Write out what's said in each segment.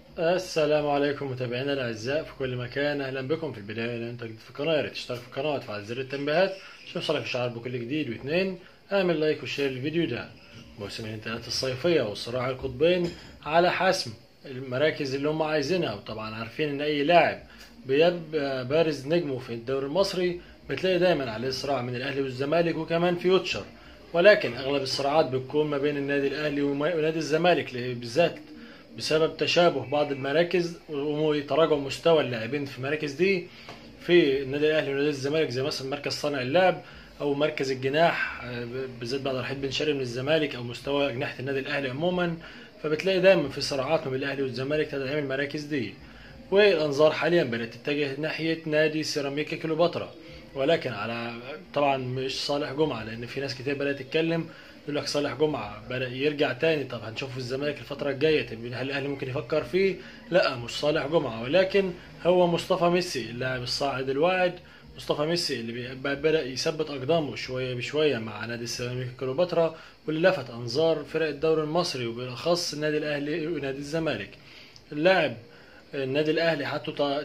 السلام عليكم متابعينا الاعزاء في كل مكان اهلا بكم في البدايه لو انت جديد في القناه يا ريت تشترك في القناه وتفعل زر التنبيهات عشان يوصلك الشعار بكل جديد واثنين اعمل لايك وشير الفيديو ده موسم الانتقالات الصيفيه والصراع القطبين على حسم المراكز اللي هم عايزينها وطبعا عارفين ان اي لاعب بيبقى بارز نجمه في الدوري المصري بتلاقي دايما عليه صراع من الاهلي والزمالك وكمان فيوتشر ولكن اغلب الصراعات بتكون ما بين النادي الاهلي ونادي الزمالك بالذات بسبب تشابه بعض المراكز وتراجع مستوى اللاعبين في المراكز دي في النادي الاهلي ونادي الزمالك زي مثلا مركز صانع اللعب او مركز الجناح بالذات بعد رحيل بن شرقي من الزمالك او مستوى اجنحه النادي الاهلي عموما فبتلاقي دايما في صراعات ما بين الاهلي والزمالك تدعيم المراكز دي والانظار حاليا بدات تتجه ناحيه نادي سيراميكا كليوباترا ولكن على طبعا مش صالح جمعه لان في ناس كتير بدات تتكلم يقول لك صالح جمعه بدا يرجع تاني طب هنشوفه في الزمالك الفتره الجايه طب هل الاهلي ممكن يفكر فيه؟ لا مش صالح جمعه ولكن هو مصطفى ميسي اللاعب الصاعد الواعد مصطفى ميسي اللي بدا يثبت اقدامه شويه بشويه مع نادي السيراميكا كليوباترا واللي لفت انظار فرق الدوري المصري وبالاخص النادي الاهلي ونادي الزمالك اللاعب النادي الاهلي حطه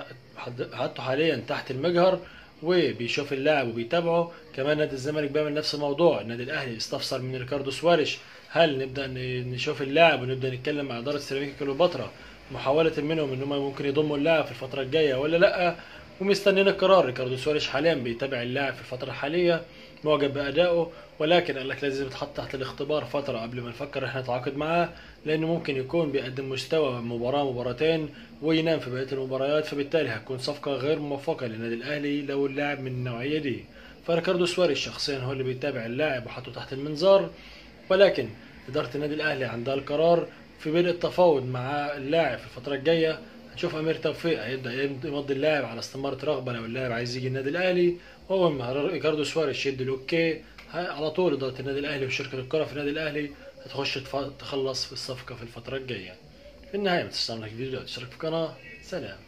حطه حاليا تحت المجهر وبيشوف اللاعب وبيتابعه كمان نادي الزمالك بيعمل نفس الموضوع النادي الاهلي استفسر من ريكاردو سواريش هل نبدا نشوف اللاعب ونبدا نتكلم مع اداره سيراميكا كليوباترا محاوله منهم ان هم ممكن يضموا اللاعب في الفتره الجايه ولا لا ومستنيين القرار ريكاردو سواريش حاليا بيتابع اللاعب في الفتره الحاليه معجب بادائه ولكن قال لك لازم يتحط تحت الاختبار فتره قبل ما نفكر احنا نتعاقد معاه لانه ممكن يكون بيقدم مستوى مباراه مباراتين وينام في بقيه المباريات فبالتالي هتكون صفقه غير موفقه للنادي الاهلي لو اللاعب من النوعيه دي فريكاردو سواريز شخصيا هو اللي بيتابع اللاعب وحطه تحت المنظار ولكن اداره النادي الاهلي عندها القرار في بدء التفاوض مع اللاعب في الفتره الجايه هنشوف امير توفيق هيبدا يمضي اللاعب على استماره رغبه لو اللاعب عايز يجي النادي الاهلي واول ما ريكاردو سواريز يدي الاوكي على طول اداره النادي الاهلي وشركه الكره في النادي الاهلي هتخش تخلص في الصفقه في الفتره الجايه في النهايه ما تنساش تعمل لايك فيديو تشترك في القناه سلام